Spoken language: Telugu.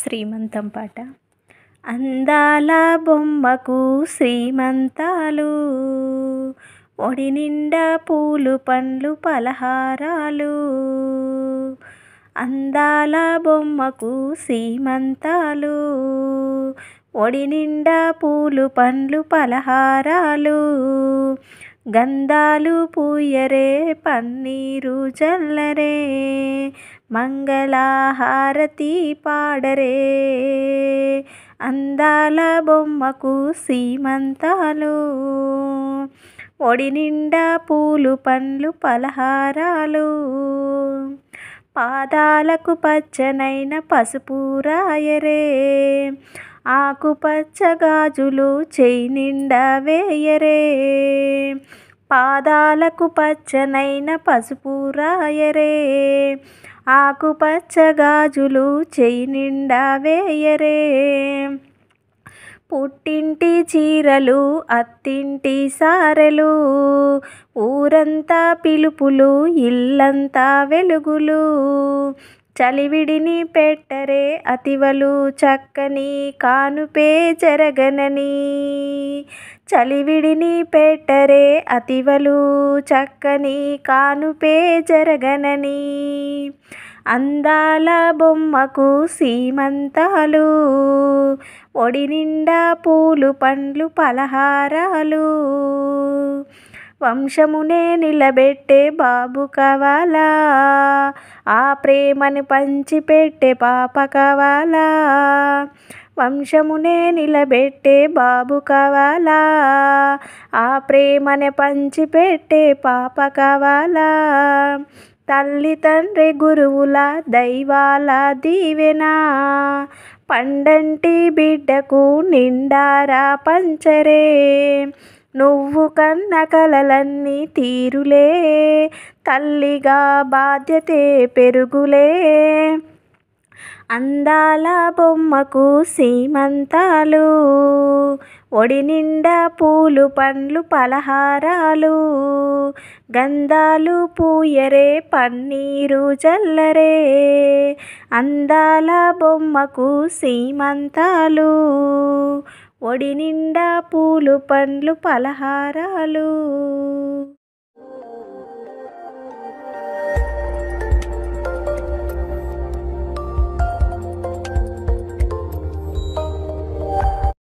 శ్రీమంతం పాట అందాల బొమ్మకు శ్రీమంతాలు ఒడి నిండా పూలు పండ్లు పలహారాలు అందాల బొమ్మకు శ్రీమంతాలు ఒడి నిండా పూలు పండ్లు పలహారాలు గంధాలు పూయరే పన్నీరు జల్లరే మంగళహారతి పాడరే అందాల బొమ్మకు సీమంతాలు ఒడి నిండా పూలు పండ్లు పలహారాలు పాదాలకు పచ్చనైన పసుపు రాయరే ఆకుపచ్చ గాజులు చేయి నిండా వేయరే పాదాలకు పచ్చనైన పసుపు రాయరే ఆకుపచ్చ గాజులు చేయి నిండా వేయరే పుట్టింటి చీరలు అత్తింటి సారెలు ఊరంతా పిలుపులు ఇల్లంతా వెలుగులు చలివిడిని పెట్టరే అతివలు చక్కని కానుపే జరగనని చలివిడిని పెట్టరే అతివలు చక్కని కానుపే జరగనని అందాల బొమ్మకు సీమంతాలు ఒడి నిండా పూలు పండ్లు పలహారాలు వంశమునే నిలబెట్టే బాబు కావాలా ఆ ప్రేమని పంచిపెట్టే పాప కావాలా వంశమునే నిలబెట్టే బాబు కావాలా ఆ ప్రేమని పంచిపెట్టే పాప కావాలా తల్లి తండ్రి గురువుల దైవాల దీవెన పండంటి బిడ్డకు నిండారా పంచరే నువ్వు కన్న కలలన్నీ తీరులే తల్లిగా బాధ్యతే పెరుగులే అందాల బొమ్మకు సీమంతాలు ఒడి నిండా పూలు పండ్లు పలహారాలు గంధాలు పూయరే పన్నీరు జల్లరే అందాల బొమ్మకు సీమంతాలు ఒడి నిండా పూలు పండ్లు పలహారాలు